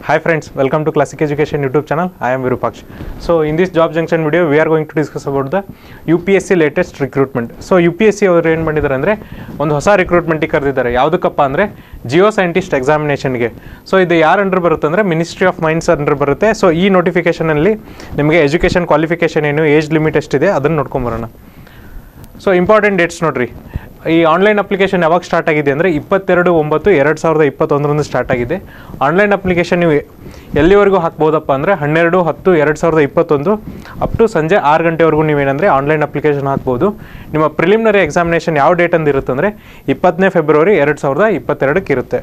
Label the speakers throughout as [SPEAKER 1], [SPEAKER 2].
[SPEAKER 1] Hi friends, welcome to Classic Education YouTube channel. I am Virupaksh. So in this job junction video, we are going to discuss about the UPSC latest recruitment. So UPSC ಅವರು ಏನು ಮಾಡಿದ್ದಾರೆ ಅಂದರೆ ಒಂದು ಹೊಸ ರಿಕ್ರೂಟ್ಮೆಂಟಿಗೆ ಕರೆದಿದ್ದಾರೆ ಯಾವುದಕ್ಕಪ್ಪ ಅಂದರೆ Jio scientist ಎಕ್ಸಾಮಿನೇಷನ್ಗೆ so ಇದು ಯಾರು ಅಂಡರ್ ಬರುತ್ತೆ ಅಂದರೆ ಮಿನಿಸ್ಟ್ರಿ ಆಫ್ ಮೈನ್ಸ್ ಅಂಡರ್ ಬರುತ್ತೆ ಸೊ ಈ ನೋಟಿಫಿಕೇಷನಲ್ಲಿ ನಿಮಗೆ ಎಜುಕೇಷನ್ ಕ್ವಾಲಿಫಿಕೇಷನ್ ಏನು ಏಜ್ ಲಿಮಿಟ್ ಎಷ್ಟಿದೆ ಅದನ್ನು ನೋಡ್ಕೊಂಬರೋಣ ಸೊ ಇಂಪಾರ್ಟೆಂಟ್ ಡೇಟ್ಸ್ ನೋಡ್ರಿ ಈ ಆನ್ಲೈನ್ ಅಪ್ಲಿಕೇಶನ್ ಯಾವಾಗ ಸ್ಟಾರ್ಟ್ ಆಗಿದೆ ಅಂದರೆ ಇಪ್ಪತ್ತೆರಡು ಒಂಬತ್ತು ಎರಡು ಸಾವಿರದ ಇಪ್ಪತ್ತೊಂದರಂದು ಸ್ಟಾರ್ಟ್ ಆಗಿದೆ ಆನ್ಲೈನ್ ಅಪ್ಲಿಕೇಶನ್ ನೀವು ಎಲ್ಲಿವರೆಗೂ ಹಾಕ್ಬೋದಪ್ಪ ಅಂದರೆ ಹನ್ನೆರಡು ಹತ್ತು ಎರಡು ಸಾವಿರದ ಇಪ್ಪತ್ತೊಂದು ಅಪ್ ಟು ಸಂಜೆ ಆರು ಗಂಟೆವರೆಗೂ ನೀವೇನಂದರೆ ಆನ್ಲೈನ್ ಅಪ್ಲಿಕೇಶನ್ ಹಾಕ್ಬೋದು ನಿಮ್ಮ ಪ್ರಿಲಿಮಿನರಿ ಎಕ್ಸಾಮಿನೇಷನ್ ಯಾವ ಡೇಟ್ ಅಂದು ಇರುತ್ತೆ ಅಂದರೆ ಇಪ್ಪತ್ತನೇ ಫೆಬ್ರವರಿ ಎರಡು ಸಾವಿರದ ಇಪ್ಪತ್ತೆರಡಕ್ಕೆ ಇರುತ್ತೆ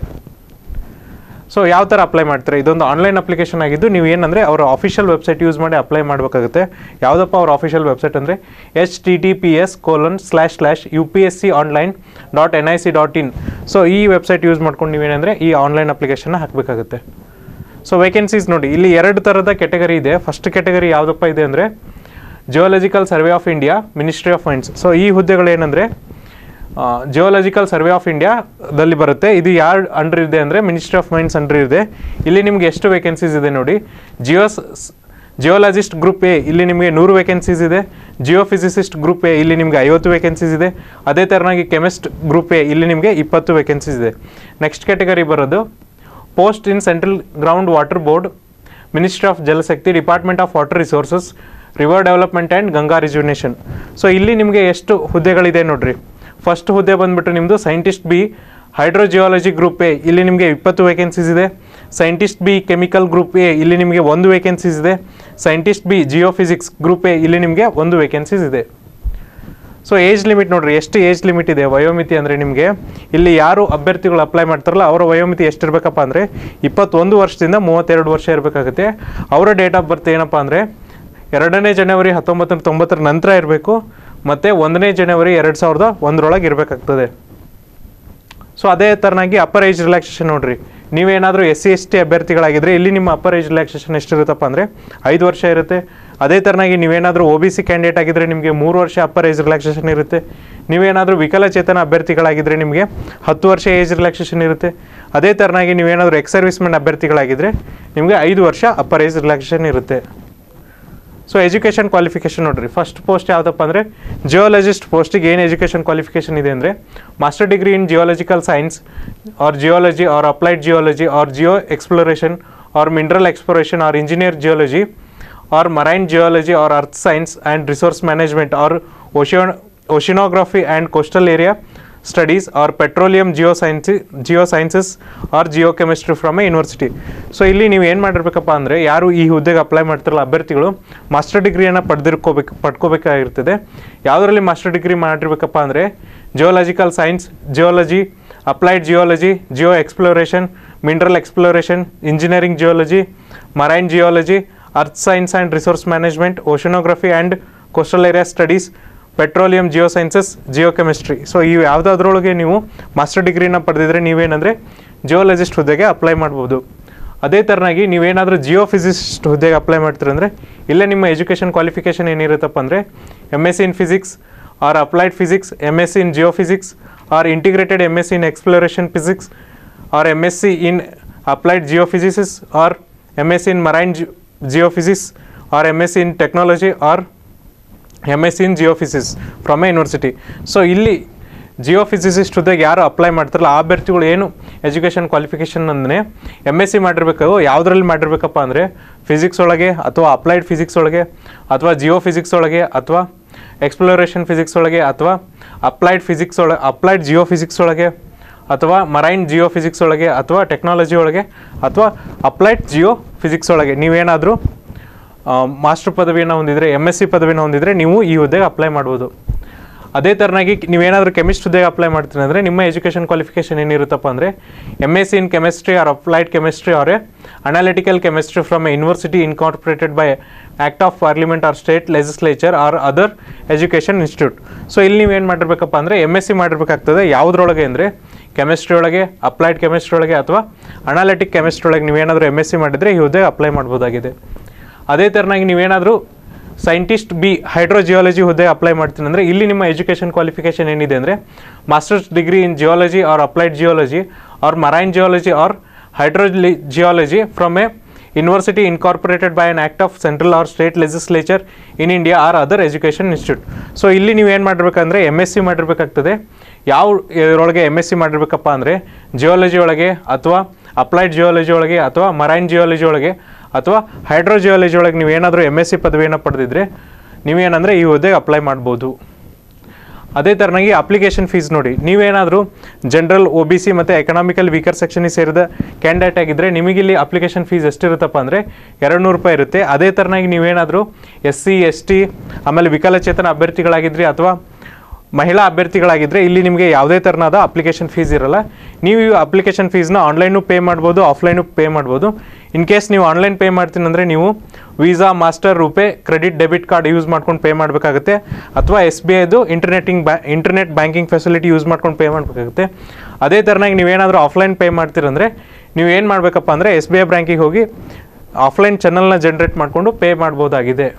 [SPEAKER 1] ಸೊ ಯಾವ ಥರ ಅಪ್ಲೈ ಮಾಡ್ತಾರೆ ಇದೊಂದು ಆನ್ಲೈನ್ ಅಪ್ಲಿಕೇಶನ್ ಆಗಿದ್ದು ನೀವು ಏನಂದರೆ ಅವರ ಆಫಿಷಿಯಲ್ ವೆಬ್ಸೈಟ್ ಯೂಸ್ ಮಾಡಿ ಅಪ್ಲೈ ಮಾಡಬೇಕಾಗುತ್ತೆ ಯಾವುದಪ್ಪ ಅವ್ರ ಆಫಿಷಿಯಲ್ ವೆಬ್ಸೈಟ್ ಅಂದರೆ H T T P S colon slash slash U P S C online dot N I C dot in so ಈ ವೆಬ್ಸೈಟ್ ಯೂಸ್ ಮಾಡ್ಕೊಂಡು ನೀವೇನಂದರೆ ಈ ಆನ್ಲೈನ್ ಅಪ್ಲಿಕೇಶನ್ನ ಹಾಕಬೇಕಾಗುತ್ತೆ ಸೊ ವೇಕೆನ್ಸೀಸ್ ನೋಡಿ ಇಲ್ಲಿ ಎರಡು ಥರದ ಕೆಟಗರಿ ಇದೆ ಫಸ್ಟ್ ಕೆಟಗರಿ ಯಾವುದಪ್ಪ ಇದೆ ಅಂದರೆ geological survey of India ministry of mines so ಈ ಹುದ್ದೆಗಳು ಏನಂದರೆ ಜಿಯೋಲಜಿಕಲ್ ಸರ್ವೆ ಆಫ್ ಇಂಡಿಯಾದಲ್ಲಿ ಬರುತ್ತೆ ಇದು ಯಾರು ಅಂಡರ್ ಇದೆ ಅಂದರೆ ಮಿನಿಸ್ಟ್ರಿ ಆಫ್ ಮೈನ್ಸ್ ಅಂಡರ್ ಇದೆ ಇಲ್ಲಿ ನಿಮ್ಗೆ ಎಷ್ಟು ವೇಕೆನ್ಸೀಸ್ ಇದೆ ನೋಡಿ ಜಿಯೋಸ್ ಜಿಯೋಲಜಿಸ್ಟ್ ಗ್ರೂಪ್ ಎ ಇಲ್ಲಿ ನಿಮಗೆ ನೂರು ವೇಕೆನ್ಸೀಸ್ ಇದೆ ಜಿಯೋ ಫಿಸಿಸಿಸ್ಟ್ ಗ್ರೂಪ್ ಎ ಇಲ್ಲಿ ನಿಮಗೆ ಐವತ್ತು ವೇಕೆನ್ಸೀಸ್ ಇದೆ ಅದೇ ಥರನಾಗಿ ಕೆಮಿಸ್ಟ್ ಗ್ರೂಪ್ ಎ ಇಲ್ಲಿ ನಿಮಗೆ ಇಪ್ಪತ್ತು ವೇಕೆನ್ಸೀಸ್ ಇದೆ ನೆಕ್ಸ್ಟ್ ಕ್ಯಾಟಗರಿ ಬರೋದು post in central ground water board ministry of Jal Shakti department of water resources river development and Ganga rejuvenation so ಇಲ್ಲಿ ನಿಮಗೆ ಎಷ್ಟು ಹುದ್ದೆಗಳಿದೆ ನೋಡ್ರಿ ಫಸ್ಟ್ ಹುದ್ದೆ ಬಂದುಬಿಟ್ಟು ನಿಮ್ಮದು scientist B hydrogeology group A ಇಲ್ಲಿ ನಿಮಗೆ ಇಪ್ಪತ್ತು ವೇಕೆನ್ಸೀಸ್ ಇದೆ scientist B chemical group A ಇಲ್ಲಿ ನಿಮಗೆ ಒಂದು ವೇಕೆನ್ಸೀಸ್ ಇದೆ scientist B Jio physics group A ಇಲ್ಲಿ ನಿಮಗೆ ಒಂದು ವೇಕೆನ್ಸೀಸ್ ಇದೆ ಸೊ ಏಜ್ ಲಿಮಿಟ್ ನೋಡ್ರಿ ಎಷ್ಟು ಏಜ್ ಲಿಮಿಟ್ ಇದೆ ವಯೋಮಿತಿ ಅಂದರೆ ನಿಮಗೆ ಇಲ್ಲಿ ಯಾರು ಅಭ್ಯರ್ಥಿಗಳು ಅಪ್ಲೈ ಮಾಡ್ತಾರಲ್ಲ ಅವರ ವಯೋಮಿತಿ ಎಷ್ಟಿರಬೇಕಪ್ಪ ಅಂದರೆ ಇಪ್ಪತ್ತೊಂದು ವರ್ಷದಿಂದ ಮೂವತ್ತೆರಡು ವರ್ಷ ಇರಬೇಕಾಗುತ್ತೆ ಅವರ ಡೇಟ್ ಆಫ್ ಬರ್ತ್ ಏನಪ್ಪ ಅಂದರೆ ಎರಡನೇ ಜನವರಿ ಹತ್ತೊಂಬತ್ತು ನೂರ ತೊಂಬತ್ತರ ನಂತರ ಇರಬೇಕು ಮತ್ತು ಒಂದನೇ ಜನವರಿ ಎರಡು ಸಾವಿರದ ಒಂದರೊಳಗೆ ಇರಬೇಕಾಗ್ತದೆ ಸೊ ಅದೇ ಥರನಾಗಿ ಅಪ್ಪರ್ ಏಜ್ ರಿಲ್ಯಾಕ್ಸೇಷನ್ ನೋಡ್ರಿ ನೀವೇನಾದರೂ ಎಸ್ ಸಿ ಎಸ್ ಟಿ ಅಭ್ಯರ್ಥಿಗಳಾಗಿದ್ದರೆ ಇಲ್ಲಿ ನಿಮ್ಮ ಅಪ್ಪರ್ ಏಜ್ ರಿಲ್ಯಾಕ್ಸೇಷನ್ ಎಷ್ಟಿರುತ್ತಪ್ಪ ಅಂದರೆ ಐದು ವರ್ಷ ಇರುತ್ತೆ ಅದೇ ಥರನಾಗಿ ನೀವೇನಾದರೂ ಒ ಬಿ ಸಿ ಕ್ಯಾಂಡಿಡೇಟ್ ಆಗಿದ್ದರೆ ನಿಮಗೆ ಮೂರು ವರ್ಷ ಅಪ್ಪರ್ ಏಜ್ ರಿಲ್ಯಾಕ್ಸೇಷನ್ ಇರುತ್ತೆ ನೀವೇನಾದರೂ ವಿಕಲಚೇತನ ಅಭ್ಯರ್ಥಿಗಳಾಗಿದ್ದರೆ ನಿಮಗೆ ಹತ್ತು ವರ್ಷ ಏಜ್ ರಿಲ್ಯಾಕ್ಸೇಷನ್ ಇರುತ್ತೆ ಅದೇ ಥರನಾಗಿ ನೀವೇನಾದರೂ ಎಕ್ಸ್ ಸರ್ವಿಸ್ಮೆನ್ ಅಭ್ಯರ್ಥಿಗಳಾಗಿದ್ದರೆ ನಿಮಗೆ ಐದು ವರ್ಷ ಅಪ್ಪರ್ ಏಜ್ ರಿಲ್ಯಾಕ್ಸೇಷನ್ ಇರುತ್ತೆ ಸೊ ಎಜುಕೇಷನ್ ಕ್ವಾಲಿಫಿಕೇಷನ್ ನೋಡ್ರಿ ಫಸ್ಟ್ ಪೋಸ್ಟ್ ಯಾವುದಪ್ಪ ಅಂದರೆ ಜಿಯೋಲಜಿಸ್ಟ್ ಪೋಸ್ಟಿಗೆ ಏನು ಎಜುಕೇಷನ್ ಕ್ವಾಲಿಫಿಕೇಷನ್ ಇದೆ ಅಂದರೆ master degree in geological science or geology or applied geology or geo exploration or mineral exploration or engineer geology or marine geology or earth science and resource management or ocean oceanography and coastal area studies or petroleum geo science geo sciences or geo chemistry from a university so ಇಲ್ಲಿ ನೀವು ಏನು ಮಾಡಿರ್ಬೇಕಪ್ಪ ಅಂದರೆ ಯಾರು ಈ ಹುದ್ದೆಗೆ apply ಮಾಡ್ತಾರಲ್ಲ ಅಭ್ಯರ್ಥಿಗಳು master ಡಿಗ್ರಿಯನ್ನು ಪಡೆದಿರ್ಕೋಬೇಕು ಪಡ್ಕೋಬೇಕಾಗಿರ್ತದೆ ಯಾವುದರಲ್ಲಿ ಮಾಸ್ಟರ್ ಡಿಗ್ರಿ ಮಾಡಿರ್ಬೇಕಪ್ಪ ಅಂದರೆ geological science geology applied geology geo exploration mineral exploration engineering geology marine geology earth science and resource management oceanography and coastal area studies petroleum geo sciences geo chemistry so ಇವು ಯಾವುದಾದ್ರೊಳಗೆ ನೀವು master ಡಿಗ್ರಿನ ಪಡೆದಿದ್ರೆ ನೀವೇನಂದರೆ geologist ಹುದ್ದೆಗೆ apply ಮಾಡ್ಬೋದು ಅದೇ ಥರನಾಗಿ ನೀವೇನಾದರೂ ಜಿಯೋ ಫಿಸಿಸ್ಟ್ ಹುದ್ದೆಗೆ ಅಪ್ಲೈ ಮಾಡ್ತೀರಂದರೆ ಇಲ್ಲೇ ನಿಮ್ಮ ಎಜುಕೇಷನ್ ಕ್ವಾಲಿಫಿಕೇಷನ್ ಏನಿರುತ್ತಪ್ಪ ಅಂದರೆ M S C in physics or applied physics M S C in geo physics or integrated M S C in exploration physics or M S C in applied geo physics or M S C in marine geo physics or M S C in technology or M S in geo physics from a university so ಇಲ್ಲಿ geo physicist ಹುದ್ದೆಗೆ ಯಾರು apply ಮಾಡ್ತಾರಲ್ಲ ಆ ಅಭ್ಯರ್ಥಿಗಳು ಏನು education qualification ಅಂದರೆ M S C ಮಾಡಿರ್ಬೇಕು ಯಾವುದ್ರಲ್ಲಿ ಮಾಡಿರ್ಬೇಕಪ್ಪ ಅಂದರೆ ಫಿಸಿಕ್ಸ್ ಒಳಗೆ ಅಥವಾ ಅಪ್ಲೈಡ್ ಫಿಸಿಕ್ಸ್ ಒಳಗೆ ಅಥವಾ ಜಿಯೋ ಫಿಸಿಕ್ಸ್ ಒಳಗೆ ಅಥವಾ ಎಕ್ಸ್ಪ್ಲೋರೇಷನ್ ಫಿಸಿಕ್ಸ್ ಒಳಗೆ ಅಥವಾ ಅಪ್ಲೈಡ್ ಫಿಸಿಕ್ಸ್ ಒಳಗೆ ಅಪ್ಲೈಡ್ ಜಿಯೋ ಫಿಸಿಕ್ಸ್ ಒಳಗೆ ಅಥವಾ ಮರೈನ್ ಜಿಯೋ ಫಿಸಿಕ್ಸ್ ಒಳಗೆ ಅಥವಾ ಟೆಕ್ನಾಲಜಿ ಒಳಗೆ ಅಥವಾ ಅಪ್ಲೈಡ್ ಜಿಯೋ ಫಿಸಿಕ್ಸ್ ಒಳಗೆ ನೀವೇನಾದರೂ ಮಾಸ್ಟರ್ ಪದವಿಯನ್ನು ಹೊಂದಿದರೆ ಎಮ್ ಎಸ್ ಸಿ ಪದವಿನ ಹೊಂದಿದರೆ ನೀವು ಈ ಹುದ್ದೆಗೆ ಅಪ್ಲೈ ಮಾಡ್ಬೋದು ಅದೇ ಥರನಾಗಿ ನೀವೇನಾದರೂ ಕೆಮಿಸ್ಟ್ ಹುದ್ದೆಗೆ ಅಪ್ಲೈ ಮಾಡ್ತೀನಿ ಅಂದರೆ ನಿಮ್ಮ ಎಜುಕೇಷನ್ ಕ್ವಾಲಿಫಿಕೇಷನ್ ಏನಿರುತ್ತಪ್ಪ ಅಂದರೆ M S C in chemistry or applied chemistry or a analytical chemistry from a university incorporated by act of parliament or state legislature or other education institute so ಇಲ್ಲಿ ನೀವೇನು ಮಾಡಿರ್ಬೇಕಪ್ಪ ಅಂದರೆ M S C ಮಾಡಿರ್ಬೇಕಾಗ್ತದೆ ಯಾವುದ್ರೊಳಗೆ ಅಂದರೆ chemistry ಒಳಗೆ applied chemistry ಒಳಗೆ ಅಥವಾ ಅನಾಲಿಟಿಕ್ ಕೆಮಿಸ್ಟ್ರಿ ಒಳಗೆ ನೀವೇನಾದರೂ ಎಮ್ ಎಸ್ ಸಿ ಮಾಡಿದರೆ ಈ ಹುದ್ದೆಗೆ ಅಪ್ಲೈ ಮಾಡ್ಬೋದಾಗಿದೆ ಅದೇ ಥರನಾಗಿ ನೀವೇನಾದರೂ ಸೈಂಟಿಸ್ಟ್ ಬಿ ಹೈಡ್ರೋಜಿಯಾಲಜಿ ಹುದ್ದೆ ಅಪ್ಲೈ ಮಾಡ್ತೀನಿ ಅಂದರೆ ಇಲ್ಲಿ ನಿಮ್ಮ ಎಜುಕೇಷನ್ ಕ್ವಾಲಿಫಿಕೇಷನ್ ಏನಿದೆ ಅಂದರೆ masters degree in geology or applied geology or marine geology or hydrogeology from a university incorporated by an act of central or state legislature in India or other education institute. So ಇಲ್ಲಿ ನೀವು ಏನು ಮಾಡಿರ್ಬೇಕಂದ್ರೆ M S C ಮಾಡಿರ್ಬೇಕಾಗ್ತದೆ ಯಾವ ಇದರೊಳಗೆ M S C ಮಾಡಿರ್ಬೇಕಪ್ಪ ಅಂದರೆ geology ಒಳಗೆ ಅಥವಾ ಅಪ್ಲೈಡ್ ಜಿಯಾಲಜಿ ಒಳಗೆ ಅಥವಾ ಮರೈನ್ ಜಿಯಾಲಜಿ ಒಳಗೆ ಅಥವಾ ಹೈಡ್ರೋಜಿಯಾಲಜಿ ಒಳಗೆ ನೀವು ಏನಾದರೂ ಎಮ್ ಎಸ್ ಸಿ ಪದವಿಯನ್ನು ಪಡೆದಿದ್ರೆ ನೀವೇನಂದರೆ ಈ ಹುದ್ದೆಗೆ ಅಪ್ಲೈ ಮಾಡ್ಬೋದು ಅದೇ ಥರನಾಗಿ ಅಪ್ಲಿಕೇಶನ್ ಫೀಸ್ ನೋಡಿ ನೀವೇನಾದರೂ ಜನರಲ್ ಒ ಬಿ ಸಿ ಮತ್ತು ಎಕನಾಮಿಕಲ್ ವೀಕರ್ ಸೆಕ್ಷನಿಗೆ ಸೇರಿದ ಕ್ಯಾಂಡಿಡೇಟ್ ಆಗಿದ್ದರೆ ನಿಮಗಿಲ್ಲಿ ಅಪ್ಲಿಕೇಶನ್ ಫೀಸ್ ಎಷ್ಟಿರುತ್ತಪ್ಪ ಅಂದರೆ ಎರಡು ನೂರು ರೂಪಾಯಿ ಇರುತ್ತೆ ಅದೇ ಥರನಾಗಿ ನೀವೇನಾದರೂ ಎಸ್ ಸಿ ಎಸ್ ಟಿ ಆಮೇಲೆ ವಿಕಲಚೇತನ ಅಭ್ಯರ್ಥಿಗಳಾಗಿದ್ರಿ ಅಥವಾ ಮಹಿಳಾ ಅಭ್ಯರ್ಥಿಗಳಾಗಿದ್ದರೆ ಇಲ್ಲಿ ನಿಮಗೆ ಯಾವುದೇ ಥರನಾದ ಅಪ್ಲಿಕೇಶನ್ ಫೀಸ್ ಇರಲ್ಲ ನೀವು ಈ ಅಪ್ಲಿಕೇಶನ್ ಫೀಸ್ನ ಆನ್ಲೈನು ಪೇ ಮಾಡ್ಬೋದು ಆಫ್ಲೈನು ಪೇ ಮಾಡ್ಬೋದು ಇನ್ ಕೇಸ್ ನೀವು ಆನ್ಲೈನ್ ಪೇ ಮಾಡ್ತೀನಿ ಅಂದರೆ ನೀವು Visa Master RuPay credit debit card use ಮಾಡ್ಕೊಂಡು ಪೇ ಮಾಡಬೇಕಾಗುತ್ತೆ ಅಥವಾ ಎಸ್ ಬಿ ಐದು ಇಂಟರ್ನೆಟಿಂಗ್ ಬ್ಯಾ ಇಂಟರ್ನೆಟ್ ಬ್ಯಾಂಕಿಂಗ್ ಫೆಸಿಲಿಟಿ ಯೂಸ್ ಮಾಡ್ಕೊಂಡು ಪೇ ಮಾಡಬೇಕಾಗುತ್ತೆ ಅದೇ ಥರನಾಗಿ ನೀವೇನಾದರೂ ಆಫ್ಲೈನ್ ಪೇ ಮಾಡ್ತೀರಂದರೆ ನೀವು ಏನು ಮಾಡಬೇಕಪ್ಪ ಅಂದರೆ ಎಸ್ ಬಿ ಐ ಬ್ಯಾಂಕಿಗೆ ಹೋಗಿ ಆಫ್ಲೈನ್ ಚಾನಲ್ನ ಜನ್ರೇಟ್ ಮಾಡಿಕೊಂಡು ಪೇ ಮಾಡ್ಬೋದಾಗಿದೆ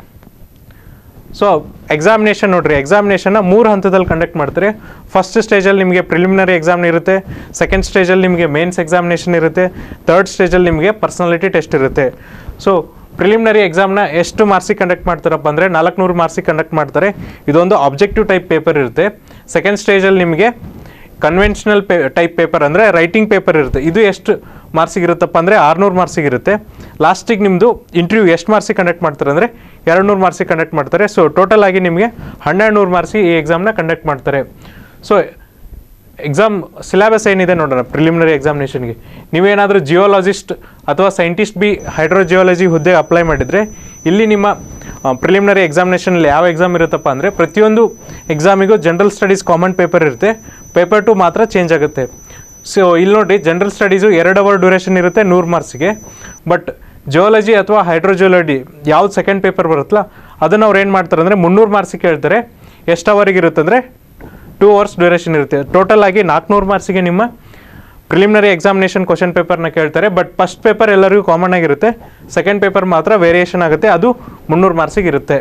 [SPEAKER 1] ಸೊ ಎಕ್ಸಾಮಿನೇಷನ್ ನೋಡ್ರಿ ಎಕ್ಸಾಮಿನೇಷನ್ನ ಮೂರು ಹಂತದಲ್ಲಿ ಕಂಡಕ್ಟ್ ಮಾಡ್ತಾರೆ ಫಸ್ಟ್ ಸ್ಟೇಜಲ್ಲಿ ನಿಮಗೆ ಪ್ರಿಲಿಮಿನರಿ ಎಕ್ಸಾಮ್ ಇರುತ್ತೆ ಸೆಕೆಂಡ್ ಸ್ಟೇಜಲ್ಲಿ ನಿಮಗೆ ಮೇನ್ಸ್ ಎಕ್ಸಾಮಿನೇಷನ್ ಇರುತ್ತೆ ತರ್ಡ್ ಸ್ಟೇಜಲ್ಲಿ ನಿಮಗೆ ಪರ್ಸನಾಲಿಟಿ ಟೆಸ್ಟ್ ಇರುತ್ತೆ ಸೊ ಪ್ರಿಲಿಮಿನರಿ ಎಕ್ಸಾಮ್ನ ಎಷ್ಟು ಮಾರ್ಕ್ಸಿಗೆ ಕಂಡಕ್ಟ್ ಮಾಡ್ತಾರಪ್ಪ ಅಂದರೆ ನಾಲ್ಕುನೂರು ಮಾರ್ಕ್ಸಿಗೆ ಕಂಡಕ್ಟ್ ಮಾಡ್ತಾರೆ ಇದೊಂದು ಆಬ್ಜೆಕ್ಟಿವ್ ಟೈಪ್ ಪೇಪರ್ ಇರುತ್ತೆ ಸೆಕೆಂಡ್ ಸ್ಟೇಜಲ್ಲಿ ನಿಮಗೆ ಕನ್ವೆನ್ಷನಲ್ ಪೇ ಟೈಪ್ ಪೇಪರ್ ಅಂದರೆ ರೈಟಿಂಗ್ ಪೇಪರ್ ಇರುತ್ತೆ ಇದು ಎಷ್ಟು ಮಾರ್ಕ್ಸಿಗೆ ಇರುತ್ತಪ್ಪ ಅಂದರೆ ಆರುನೂರು ಮಾರ್ಕ್ಸಿಗೆ ಇರುತ್ತೆ ಲಾಸ್ಟಿಗೆ ನಿಮ್ಮದು ಇಂಟರ್ವ್ಯೂ ಎಷ್ಟು ಮಾರ್ಕ್ಸಿಗೆ ಕಂಡಕ್ಟ್ ಮಾಡ್ತಾರೆ ಅಂದರೆ ಎರಡು ನೂರು ಮಾರ್ಕ್ಸಿಗೆ ಕಂಡಕ್ಟ್ ಮಾಡ್ತಾರೆ ಸೊ ಟೋಟಲ್ ಆಗಿ ನಿಮಗೆ ಹನ್ನೆರಡು ನೂರು ಮಾರ್ಕ್ಸಿಗೆ ಈ ಎಕ್ಸಾಮ್ನ ಕಂಡಕ್ಟ್ ಮಾಡ್ತಾರೆ ಸೊ ಎಕ್ಸಾಮ್ ಸಿಲೆಬಸ್ ಏನಿದೆ ನೋಡೋಣ ಪ್ರಿಲಿಮಿನರಿ ಎಕ್ಸಾಮಿನೇಷನ್ಗೆ ನೀವೇನಾದರೂ ಜಿಯೋಲಾಜಿಸ್ಟ್ ಅಥವಾ ಸೈಂಟಿಸ್ಟ್ ಬಿ ಹೈಡ್ರೋಜಿಯಾಲಜಿ ಹುದ್ದೆಗೆ ಅಪ್ಲೈ ಮಾಡಿದರೆ ಇಲ್ಲಿ ನಿಮ್ಮ ಪ್ರಿಲಿಮಿನರಿ ಎಕ್ಸಾಮಿನೇಷನಲ್ಲಿ ಯಾವ ಎಕ್ಸಾಮ್ ಇರುತ್ತಪ್ಪ ಅಂದರೆ ಪ್ರತಿಯೊಂದು ಎಕ್ಸಾಮಿಗೂ ಜನರಲ್ ಸ್ಟಡೀಸ್ ಕಾಮನ್ ಪೇಪರ್ ಇರುತ್ತೆ ಪೇಪರ್ ಟು ಮಾತ್ರ ಚೇಂಜ್ ಆಗುತ್ತೆ ಸೊ ಇಲ್ಲಿ ನೋಡಿ ಜನರಲ್ ಸ್ಟಡೀಸು ಎರಡು ಅವರ್ ಡ್ಯೂರೇಷನ್ ಇರುತ್ತೆ ನೂರು ಮಾರ್ಕ್ಸಿಗೆ ಬಟ್ ಜಿಯಾಲಜಿ ಅಥವಾ ಹೈಡ್ರೋಜಿಯಾಲಜಿ ಯಾವ್ದು ಸೆಕೆಂಡ್ ಪೇಪರ್ ಬರುತ್ತಲ್ಲ ಅದನ್ನು ಅವ್ರು ಏನು ಮಾಡ್ತಾರೆ ಅಂದರೆ ಮುನ್ನೂರು ಮಾರ್ಕ್ಸಿಗೆ ಹೇಳ್ತಾರೆ ಎಷ್ಟು ಅವರಿಗೆ ಇರುತ್ತೆ ಅಂದರೆ ಟೂ ಅವರ್ಸ್ ಡ್ಯೂರೇಷನ್ ಇರುತ್ತೆ ಟೋಟಲ್ ಆಗಿ ನಾಲ್ಕುನೂರು ಮಾರ್ಕ್ಸಿಗೆ ನಿಮ್ಮ ಪ್ರಿಲಿಮಿನರಿ ಎಕ್ಸಾಮಿನೇಷನ್ ಕ್ವಶನ್ ಪೇಪರ್ನ ಕೇಳ್ತಾರೆ ಬಟ್ ಫಸ್ಟ್ ಪೇಪರ್ ಎಲ್ಲರಿಗೂ ಕಾಮನ್ ಆಗಿರುತ್ತೆ ಸೆಕೆಂಡ್ ಪೇಪರ್ ಮಾತ್ರ ವೇರಿಯೇಷನ್ ಆಗುತ್ತೆ ಅದು ಮುನ್ನೂರು ಮಾರ್ಕ್ಸಿಗೆ ಇರುತ್ತೆ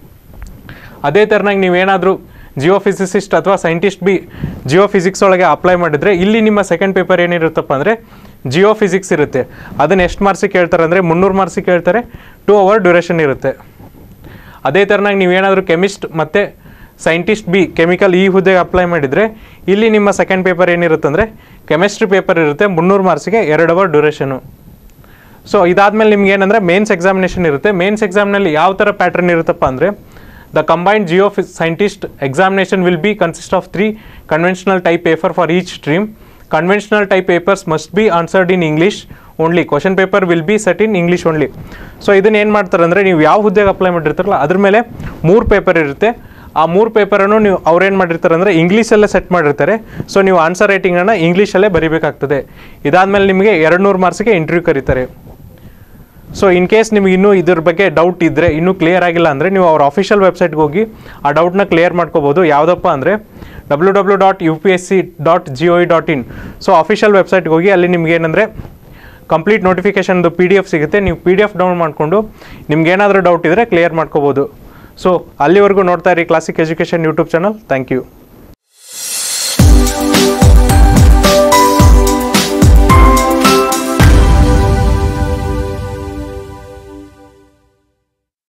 [SPEAKER 1] ಅದೇ ಥರನಾಗಿ ನೀವೇನಾದರೂ ಜಿಯೋ ಫಿಸಿಸಿಸ್ಟ್ ಅಥವಾ ಸೈಂಟಿಸ್ಟ್ ಬಿ ಜಿಯೋ ಫಿಸಿಕ್ಸ್ ಒಳಗೆ ಅಪ್ಲೈ ಮಾಡಿದರೆ ಇಲ್ಲಿ ನಿಮ್ಮ ಸೆಕೆಂಡ್ ಪೇಪರ್ ಏನಿರುತ್ತಪ್ಪ ಅಂದರೆ ಜಿಯೋ ಫಿಸಿಕ್ಸ್ ಇರುತ್ತೆ ಅದನ್ನು ಎಷ್ಟು ಮಾರ್ಕ್ಸಿಗೆ ಕೇಳ್ತಾರೆ ಅಂದರೆ ಮುನ್ನೂರು ಮಾರ್ಕ್ಸಿಗೆ ಕೇಳ್ತಾರೆ ಟೂ ಅವರ್ ಡ್ಯೂರೇಷನ್ ಇರುತ್ತೆ ಅದೇ ಥರನಾಗಿ ನೀವೇನಾದರೂ ಕೆಮಿಸ್ಟ್ ಮತ್ತು ಸೈಂಟಿಸ್ಟ್ ಬಿ ಕೆಮಿಕಲ್ ಈ ಹುದ್ದೆಗೆ ಅಪ್ಲೈ ಮಾಡಿದರೆ ಇಲ್ಲಿ ನಿಮ್ಮ ಸೆಕೆಂಡ್ ಪೇಪರ್ ಏನಿರುತ್ತೆ ಅಂದರೆ ಕೆಮಿಸ್ಟ್ರಿ ಪೇಪರ್ ಇರುತ್ತೆ ಮುನ್ನೂರು ಮಾರ್ಕ್ಸಿಗೆ ಎರಡು ಅವರ್ ಡ್ಯೂರೇಷನು ಸೊ ಇದಾದಮೇಲೆ ನಿಮ್ಗೆ ಏನಂದರೆ ಮೇನ್ಸ್ ಎಕ್ಸಾಮಿನೇಷನ್ ಇರುತ್ತೆ ಮೇನ್ಸ್ ಎಕ್ಸಾಮ್ನಲ್ಲಿ ಯಾವ ಥರ ಪ್ಯಾಟರ್ನ್ ಇರುತ್ತಪ್ಪ ಅಂದರೆ the combined geoscientist examination will be consist of three conventional type paper for each stream conventional type papers must be answered in English only question paper will be set in English only so ಇದನ್ನ ಏನು ಮಾಡ್ತಾರೆ ಅಂದರೆ ನೀವು ಯಾವ ಹುದ್ದೆಗೆ apply ಮಾಡಿರ್ತಾರಲ್ಲ ಅದ್ರ ಮೇಲೆ ಮೂರು ಪೇಪರ್ ಇರುತ್ತೆ ಆ ಮೂರು ಪೇಪರನ್ನು ನೀವು ಅವ್ರೇನು ಮಾಡಿರ್ತಾರೆ ಅಂದರೆ ಇಂಗ್ಲೀಷಲ್ಲೇ ಸೆಟ್ ಮಾಡಿರ್ತಾರೆ ಸೊ ನೀವು ಆನ್ಸರ್ ರೈಟಿಂಗನ್ನು ಇಂಗ್ಲೀಷಲ್ಲೇ ಬರೀಬೇಕಾಗ್ತದೆ ಇದಾದಮೇಲೆ ನಿಮಗೆ ಎರಡು ನೂರು ಮಾರ್ಕ್ಸಿಗೆ ಇಂಟರ್ವ್ಯೂ ಕರೀತಾರೆ ಸೊ ಇನ್ ಕೇಸ್ ನಿಮ್ಗೆ ಇನ್ನೂ ಇದ್ರ ಬಗ್ಗೆ ಡೌಟ್ ಇದ್ದರೆ ಇನ್ನೂ ಕ್ಲಿಯರ್ ಆಗಿಲ್ಲ ಅಂದರೆ ನೀವು ಅವ್ರ ಅಫಿಷಿಯಲ್ ವೆಬ್ಸೈಟ್ಗೆ ಹೋಗಿ ಆ ಡೌಟ್ನ ಕ್ಲಿಯರ್ ಮಾಡ್ಕೋಬೋದು ಯಾವುದಪ್ಪ ಅಂದರೆ W W dot U P S C dot G O E dot in so official ವೆಬ್ಸೈಟ್ಗೆ ಹೋಗಿ ಅಲ್ಲಿ ನಿಮ್ಗೆ ಏನಂದರೆ ಕಂಪ್ಲೀಟ್ ನೋಟಿಫಿಕೇಷನ್ದು ಪಿ ಡಿ ಎಫ್ ಸಿಗುತ್ತೆ ನೀವು ಪಿ ಡಿ ಎಫ್ ಡೌನ್ ಮಾಡಿಕೊಂಡು ನಿಮ್ಗೆ ಏನಾದರೂ ಡೌಟ್ ಇದ್ದರೆ ಕ್ಲಿಯರ್ ಮಾಡ್ಕೋಬೋದು ಸೊ ಅಲ್ಲಿವರೆಗೂ ನೋಡ್ತಾ ಇರಿ Classic Education YouTube channel thank you